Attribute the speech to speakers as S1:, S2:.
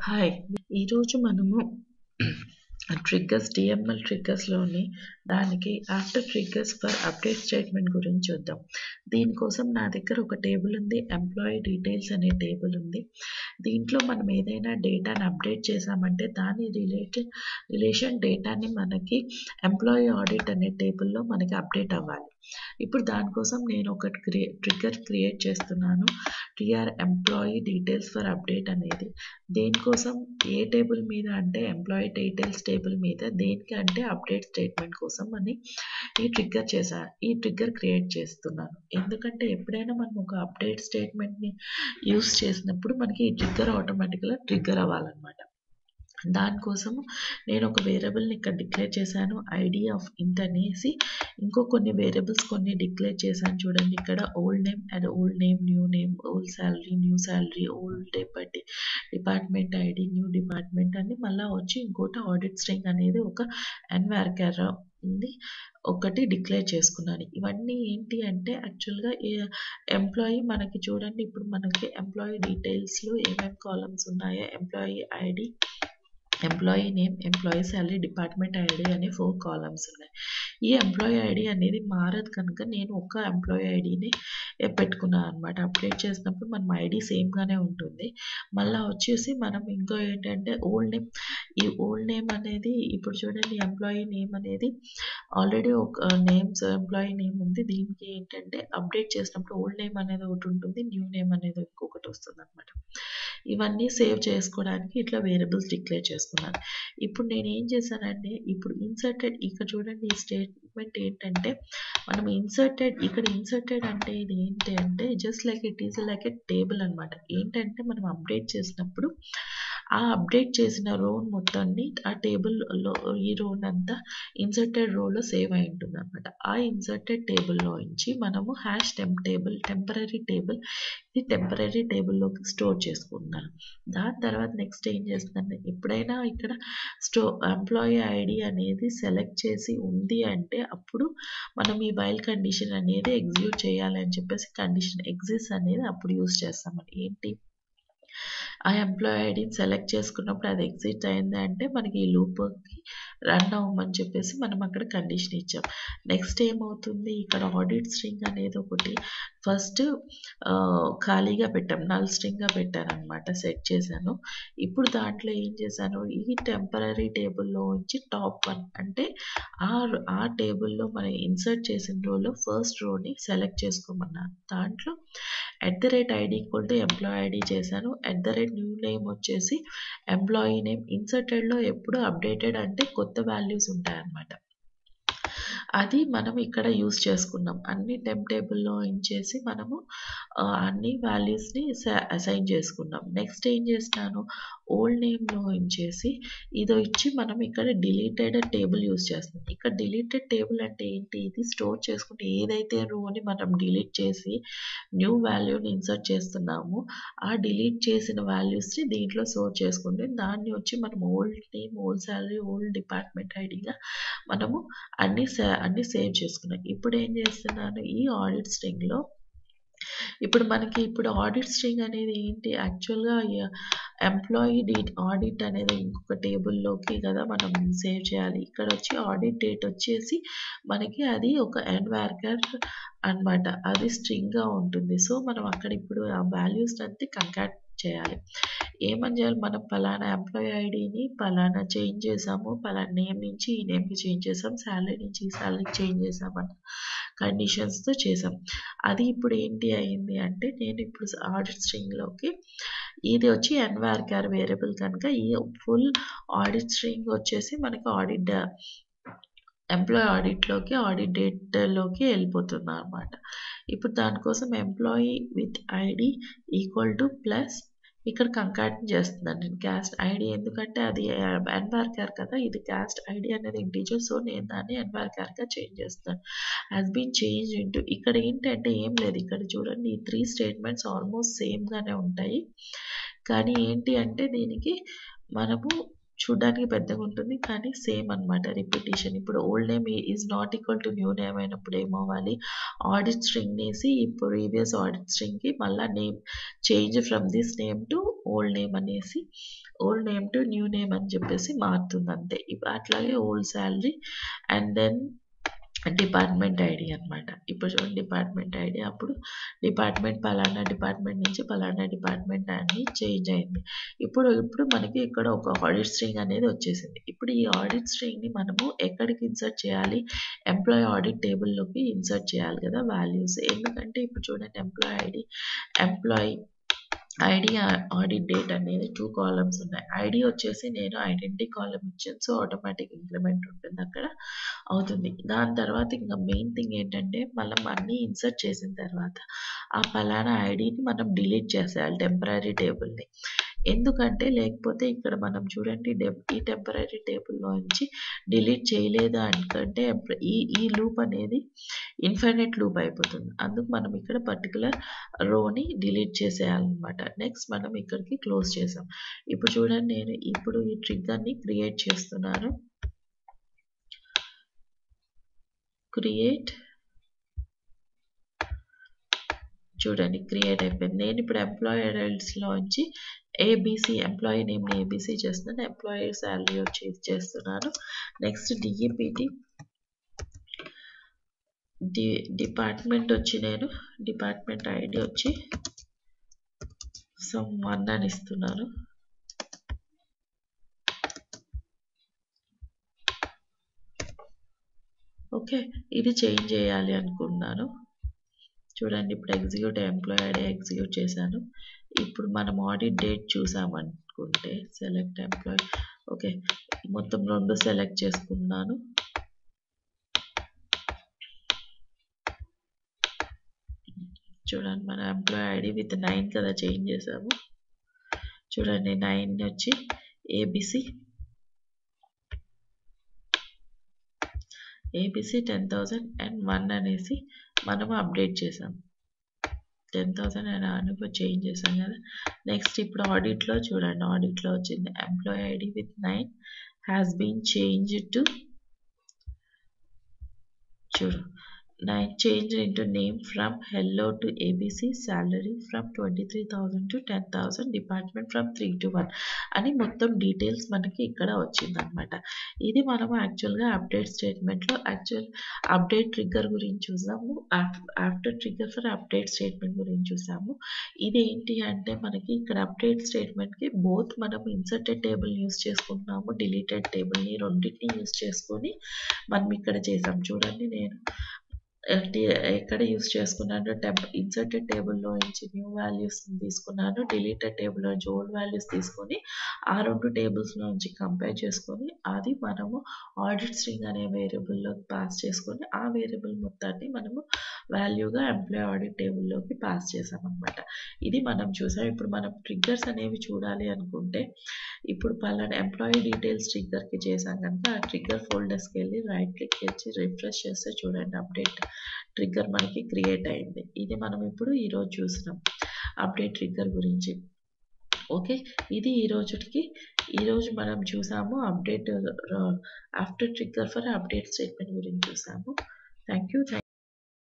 S1: hi ఈరోజు మనము triggers DML ట్రిగ్గర్స్లోని దానికి after triggers for update statement గురించి చూద్దాం దీనికోసం నా దగ్గర ఒక టేబుల్ ఉంది ఎంప్లాయీ డీటెయిల్స్ అనే టేబుల్ ఉంది దీంట్లో మనం ఏదైనా డేటాని అప్డేట్ చేసామంటే దాని రిలేటెడ్ రిలేషన్ డేటాని మనకి ఎంప్లాయీ ఆడిట్ అనే టేబుల్లో మనకి అప్డేట్ అవ్వాలి ఇప్పుడు దానికోసం నేను ఒక క్రియే ట్రిగ్గర్ క్రియేట్ చేస్తున్నాను TR employee details for update అనేది దేనికోసం ఏ టేబుల్ మీద అంటే ఎంప్లాయీ డీటెయిల్స్ టేబుల్ మీద దేనికి అంటే అప్డేట్ స్టేట్మెంట్ కోసం అని ఈ ట్రిగ్గర్ చేశా ఈ ట్రిగ్గర్ క్రియేట్ చేస్తున్నాను ఎందుకంటే ఎప్పుడైనా మనం ఒక అప్డేట్ స్టేట్మెంట్ని యూస్ చేసినప్పుడు మనకి ఈ ట్రిగ్గర్ ఆటోమేటిక్గా ట్రిగ్గర్ అవ్వాలన్నమాట దానికోసము నేను ఒక వేరియబుల్ని ఇక్కడ డిక్లేర్ చేశాను ఐడి ఆఫ్ ఇంట్ అనేసి ఇంకో కొన్ని వేరియబుల్స్ కొన్ని డిక్లేర్ చేశాను చూడండి ఇక్కడ old name and old name new name old salary new salary old day బట్టి డిపార్ట్మెంట్ ఐడి న్యూ డిపార్ట్మెంట్ అని మళ్ళీ వచ్చి ఇంకోటి ఆడిట్ స్ట్రింగ్ అనేది ఒక ఎన్వార్కర్ ఉంది ఒకటి డిక్లేర్ చేసుకున్నాను ఇవన్నీ ఏంటి అంటే యాక్చువల్గా ఎంప్లాయీ మనకి చూడండి ఇప్పుడు మనకి ఎంప్లాయీ డీటెయిల్స్లో ఏమేమి కాలమ్స్ ఉన్నాయో employee ID employee name employee salary department ID అనే ఫోర్ కాలమ్స్ ఉన్నాయి ఈ ఎంప్లాయీ ఐడి అనేది మారదు కనుక నేను ఒక ఎంప్లాయీ ఐడిని పెట్టుకున్నాను అనమాట అప్డేట్ చేసినప్పుడు మనం ఐడి సేమ్గానే ఉంటుంది మళ్ళీ వచ్చేసి మనం ఇంకో ఏంటంటే ఓల్డ్ నేమ్ ఈ ఓల్డ్ నేమ్ అనేది ఇప్పుడు చూడండి ఎంప్లాయీ నేమ్ అనేది ఆల్రెడీ ఒక నేమ్స్ ఎంప్లాయీ నేమ్ ఉంది దీనికి ఏంటంటే అప్డేట్ చేసినప్పుడు ఓల్డ్ నేమ్ అనేది ఒకటి ఉంటుంది న్యూ నేమ్ అనేది ఇంకొకటి వస్తుంది అనమాట ఇవన్నీ సేవ్ చేసుకోవడానికి ఇట్లా వేరియబుల్స్ డిక్లేర్ చేసుకున్నాను ఇప్పుడు నేను ఏం చేశానంటే ఇప్పుడు ఇన్సర్టెడ్ ఇక్కడ చూడండి ఈ స్టేట్మెంట్ ఏంటంటే మనం ఇన్సర్టెడ్ ఇక్కడ ఇన్సర్టెడ్ అంటే ఇది ఏంటి అంటే just like it is like a table అనమాట ఏంటంటే మనం అప్డేట్ చేసినప్పుడు ఆ అప్డేట్ చేసిన రోన్ మొత్తాన్ని ఆ టేబుల్లో ఈ రోన్ అంతా ఇన్సర్టెడ్ రోలో సేవ్ అయి ఉంటుంది అనమాట ఆ ఇన్సర్టెడ్ టేబుల్లో నుంచి మనము hash temp table temporary table ఇది టెంపరీ టేబుల్లోకి స్టోర్ చేసుకుంటున్నాను దాని తర్వాత నెక్స్ట్ ఏం చేస్తున్నాను ఎప్పుడైనా ఇక్కడ స్టో ఎంప్లాయీ ఐడి అనేది సెలెక్ట్ చేసి ఉంది అంటే అప్పుడు మనం ఈ వైల్ కండిషన్ అనేది ఎగ్జిక్యూట్ చేయాలి అని చెప్పేసి కండిషన్ ఎగ్జిస్ట్ అనేది అప్పుడు యూస్ చేస్తామని ఏంటి ఆ ఎంప్లాయీ ఐడిని సెలెక్ట్ చేసుకున్నప్పుడు అది ఎగ్జిట్ అయింది అంటే మనకి ఈ లూప్కి రన్ అవ్వమని చెప్పేసి మనం అక్కడ కండిషన్ ఇచ్చాం నెక్స్ట్ ఏమవుతుంది ఇక్కడ ఆడిట్ స్ట్రింగ్ అనేది ఒకటి ఫస్ట్ ఖాళీగా పెట్టాం నల్ స్ట్రింగ్గా పెట్టాను అనమాట సెట్ చేశాను ఇప్పుడు దాంట్లో ఏం చేశాను ఈ టెంపరీ టేబుల్లో నుంచి టాప్ వన్ అంటే ఆ ఆ టేబుల్లో మనం ఇన్సర్ట్ చేసిన రోలో ఫస్ట్ రోని సెలెక్ట్ చేసుకోమన్నాను దాంట్లో at the rate ID equal to employee ID చేశాను at the rate new name వచ్చేసి ఎంప్లాయీ నేమ్ ఇన్సర్టెడ్లో ఎప్పుడు అప్డేటెడ్ అంటే కొత్త వాల్యూస్ ఉంటాయన్నమాట అది మనం ఇక్కడ యూస్ చేసుకున్నాం అన్ని టెంప్ టేబుల్లో ఇచ్చేసి మనము అన్ని వాల్యూస్ని అసైన్ చేసుకున్నాం నెక్స్ట్ ఏం చేసినాను ఓల్డ్ నేమ్లో ఇచ్చేసి ఇదో ఇచ్చి మనం ఇక్కడ డిలీటెడ్ టేబుల్ యూస్ చేస్తున్నాం ఇక్కడ డిలీటెడ్ టేబుల్ అంటే ఏంటి ఇది స్టోర్ చేసుకుంటే ఏదైతే రోని మనం డిలీట్ చేసి న్యూ వాల్యూని ఇన్సర్ట్ చేస్తున్నామో ఆ డిలీట్ చేసిన వాల్యూస్ని దీంట్లో స్టోర్ చేసుకుంటే దాన్ని వచ్చి మనం old name old salary old department ఐడిగా మనము అన్ని అన్ని సేవ్ చేసుకున్నాం ఇప్పుడు ఏం చేస్తున్నాను ఈ ఆడిట్ స్ట్రింగ్లో ఇప్పుడు మనకి ఇప్పుడు ఆడిట్ స్ట్రింగ్ అనేది ఏంటి యాక్చువల్గా ఎంప్లాయీ డేట్ ఆడిట్ అనేది ఇంకొక టేబుల్లోకి కదా మనం సేవ్ చేయాలి ఇక్కడ వచ్చి ఆడిట్ డేట్ వచ్చేసి మనకి అది ఒక ఎన్వార్కర్ అనమాట అది స్ట్రింగ్గా ఉంటుంది సో మనం అక్కడ ఇప్పుడు ఆ వాల్యూస్ అంతా కంకాట్ చేయాలి ఏమని చేయాలి మనం పలానా ఎంప్లాయీ ఐడిని పలానా చేంజ్ చేసాము పలానా నేమ్ నుంచి ఈ నేమ్కి చేంజ్ చేసాం శాలరీ నుంచి ఈ శాలరీకి చేంజ్ చేసామన్న కండిషన్స్తో చేసాం అది ఇప్పుడు ఏంటి అయింది అంటే నేను ఇప్పుడు ఆడిట్ స్ట్రింగ్లోకి ఇది వచ్చి ఎన్వార్కార్ వేరియబుల్ కనుక ఈ ఫుల్ ఆడిట్ స్ట్రింగ్ వచ్చేసి మనకి ఆడిట్ ఎంప్లాయీ ఆడిట్లోకి ఆడిట్ డేట్లోకి వెళ్ళిపోతుంది అనమాట ఇప్పుడు దానికోసం employee with ID equal to plus ఇక్కడ కంకాట్ చేస్తున్నాను నేను క్యాస్ట్ ఐడి ఎందుకంటే అది ఎన్వార్కార్ కదా ఇది క్యాస్ట్ ఐడి అనేది ఇంటీజర్ సో నేను దాన్ని ఎన్వార్కార్గా చేంజ్ చేస్తాను హ్యాస్ బీన్ చేంజ్ ఇంటూ ఇక్కడ ఏంటంటే ఏం లేదు ఇక్కడ చూడండి ఈ త్రీ స్టేట్మెంట్స్ ఆల్మోస్ట్ సేమ్గానే ఉంటాయి కానీ ఏంటి అంటే దీనికి మనము చూడడానికి పెద్దగా ఉంటుంది కానీ సేమ్ అనమాట రిపిటేషన్ ఇప్పుడు old name is not equal to new name అయినప్పుడు ఏమవ్వాలి ఆడిట్ స్ట్రింగ్ వేసి ఇప్పుడు ప్రీవియస్ ఆడిట్ స్ట్రింగ్కి మళ్ళీ name change from this name to old name అనేసి old name to new name అని చెప్పేసి మారుతుంది అంతే ఇప్ అట్లాగే old salary and then department ID అనమాట ఇప్పుడు చూడండి డిపార్ట్మెంట్ ఐడి అప్పుడు డిపార్ట్మెంట్ పలానా డిపార్ట్మెంట్ నుంచి పలానా డిపార్ట్మెంట్ అని చేంజ్ అయింది ఇప్పుడు ఇప్పుడు మనకి ఇక్కడ ఒక ఆడిట్ స్ట్రింగ్ అనేది వచ్చేసింది ఇప్పుడు ఈ ఆడిట్ స్ట్రింగ్ని మనము ఎక్కడికి ఇన్సర్ట్ చేయాలి ఎంప్లాయీ ఆడిట్ టేబుల్లోకి ఇన్సర్ట్ చేయాలి కదా వాల్యూస్ ఎందుకంటే ఇప్పుడు చూడండి employee ID employee ID audit date అనేది టూ కాలమ్స్ ఉన్నాయి ఐడి వచ్చేసి నేను ఐడెంటిటీ కాలం ఇచ్చాను సో ఆటోమేటిక్ ఇంక్రిమెంట్ ఉంటుంది అక్కడ అవుతుంది దాని తర్వాత ఇంకా మెయిన్ థింగ్ ఏంటంటే మనం అన్నీ ఇన్సర్ట్ చేసిన తర్వాత ఆ పలానా ఐడిని మనం డిలీట్ చేసేయాలి టెంపరీ టేబుల్ని ఎందుకంటే లేకపోతే ఇక్కడ మనం చూడండి ఈ టెంపరీ టేబుల్లో నుంచి డిలీట్ చేయలేదు అనుకంటే ఈ ఈ లూప్ అనేది ఇన్ఫైనైట్ లూప్ అయిపోతుంది అందుకు మనం ఇక్కడ పర్టికులర్ రోని డిలీట్ చేసేయాలన్నమాట నెక్స్ట్ మనం ఇక్కడికి క్లోజ్ చేసాం ఇప్పుడు చూడండి నేను ఇప్పుడు ఈ ట్రిగ్గర్ని క్రియేట్ చేస్తున్నాను క్రియేట్ చూడండి క్రియేట్ అయిపోయింది నేను ఇప్పుడు ఎంప్లాయర్స్లోంచి ఏబీసీ ఎంప్లాయీ నేమ్ని ఏబీసీ చేస్తున్నాను ఎంప్లాయీ శాలరీ వచ్చి చేస్తున్నాను నెక్స్ట్ డిఈపిటి డి డిపార్ట్మెంట్ వచ్చి నేను డిపార్ట్మెంట్ ఐడి వచ్చి సమ్ వన్ అని ఇస్తున్నాను ఓకే ఇది చేంజ్ చేయాలి అనుకున్నాను చూడండి ఇప్పుడు ఎగ్జిక్యూట్ ఎంప్లాయీ ఐడి ఎగ్జిక్యూట్ చేశాను ఇప్పుడు మనం ఆడిట్ డేట్ చూసామనుకుంటే సెలెక్ట్ ఎంప్లాయీ ఓకే మొత్తం రెండు సెలెక్ట్ చేసుకున్నాను చూడండి మన ఎంప్లాయీ ఐడి విత్ నైన్ కదా చేంజ్ చేసాము చూడండి నైన్ వచ్చి ABC ABC ten thousand and one అనేసి మనము అప్డేట్ చేసాం టెన్ థౌసండ్ అని అనుకో చేంజ్ చేసాం కదా నెక్స్ట్ ఇప్పుడు ఆడిట్లో చూడండి ఆడిట్లో వచ్చింది employee ID with nine has been change to చూడు nine change into name from hello to ABC salary from twenty three thousand to ten thousand department from three to one అని మొత్తం details మనకి ఇక్కడ వచ్చిందనమాట ఇది మనం యాక్చువల్గా అప్డేట్ స్టేట్మెంట్లో యాక్చువల్ అప్డేట్ ట్రిగ్గర్ గురించి చూసాము after trigger for update statement గురించి చూసాము ఇది ఏంటి అంటే మనకి ఇక్కడ అప్డేట్ స్టేట్మెంట్కి బోత్ మనం ఇన్సర్టెడ్ టేబుల్ యూస్ చేసుకుంటున్నాము డిలీటెడ్ టేబుల్ని రెండింటిని యూస్ చేసుకొని మనం ఇక్కడ చేసాం చూడండి నేను ఎక్కడ యూస్ చేసుకున్నాను టెంప్ ఇన్సర్టెడ్ టేబుల్లో నుంచి న్యూ వాల్యూస్ తీసుకున్నాను డిలీటెడ్ టేబుల్లో నుంచి ఓల్డ్ వాల్యూస్ తీసుకొని ఆ రెండు టేబుల్స్లో నుంచి కంపేర్ చేసుకొని అది మనము ఆడిట్ స్ట్రింగ్ అనే వేరియబుల్లోకి పాస్ చేసుకొని ఆ వేరియబుల్ మొత్తాన్ని మనము వాల్యూగా ఎంప్లాయ్ ఆడిట్ టేబుల్లోకి పాస్ చేసామన్నమాట ఇది మనం చూసాం ఇప్పుడు మనం ట్రిగ్గర్స్ అనేవి చూడాలి అనుకుంటే ఇప్పుడు పలానా ఎంప్లాయీ డీటెయిల్స్ ట్రిగ్గర్కి చేసాం కనుక ఆ ట్రిగ్గర్ ఫోల్డర్స్కి వెళ్ళి రైట్ క్లిక్ చేసి రిఫ్రెష్ చేస్తే చూడండి అప్డేట్ ట్రిగ్గర్ మనకి క్రియేట్ అయింది ఇది మనం ఇప్పుడు ఈరోజు చూసినాం అప్డేట్ ట్రిగ్గర్ గురించి ఓకే ఇది ఈ రోజుకి ఈరోజు మనం చూసాము update after trigger for update statement గురించి చూసాము థ్యాంక్ యూ